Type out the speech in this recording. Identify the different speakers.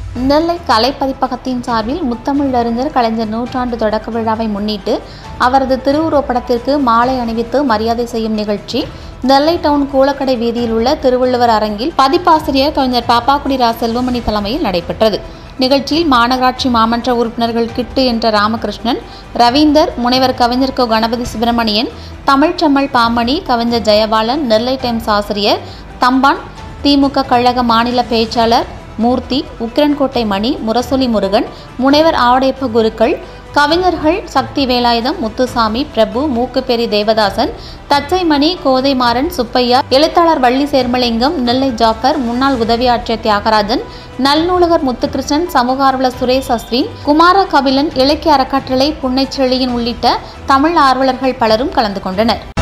Speaker 1: நெல்லை கலை பதிப்பகத்தின் சார்பில் முத்தமிழறிஞர் கலைஞர் நூற்றாண்டு தொடக்க விழாவை முன்னிட்டு அவரது திருவுருவப் படத்திற்கு மாலை அணிவித்து மரியாதை செய்யும் நிகழ்ச்சி நெல்லை டவுன் கூலக்கடை வீதியில் உள்ள திருவள்ளுவர் அரங்கில் பதிப்பாசிரியர் கவிஞர் பாப்பாக்குடி ரா செல்வமணி தலைமையில் நடைபெற்றது நிகழ்ச்சியில் மாநகராட்சி மாமன்ற உறுப்பினர்கள் கிட்டு என்ற ராமகிருஷ்ணன் ரவீந்தர் முனைவர் கவிஞர் கோ கணபதி சுப்பிரமணியன் தமிழ்ச்செம்மல் பாமணி கவிஞர் ஜெயபாலன் நெல்லை டைம்ஸ் ஆசிரியர் தம்பான் திமுக கழக மாநில பேச்சாளர் மூர்த்தி உக்கிரன்கோட்டை மணி முரசொலி முருகன் முனைவர் ஆவடைப்பு குருக்கள் கவிஞர்கள் சக்தி வேலாயுதம் முத்துசாமி பிரபு மூக்குப்பெரி தேவதாசன் தச்சைமணி கோதைமாறன் சுப்பையா எழுத்தாளர் வள்ளி சேர்மலிங்கம் நெல்லை ஜாஃபர் முன்னாள் உதவி ஆட்சியர் தியாகராஜன் நல்லூலகர் முத்துகிருஷ்ணன் சமூக ஆர்வலர் சுரேஷ் அஸ்வின் குமார கபிலன் இலக்கிய அறக்கட்டளை புன்னைச்செழியன் உள்ளிட்ட தமிழ் ஆர்வலர்கள் பலரும் கலந்து கொண்டனர்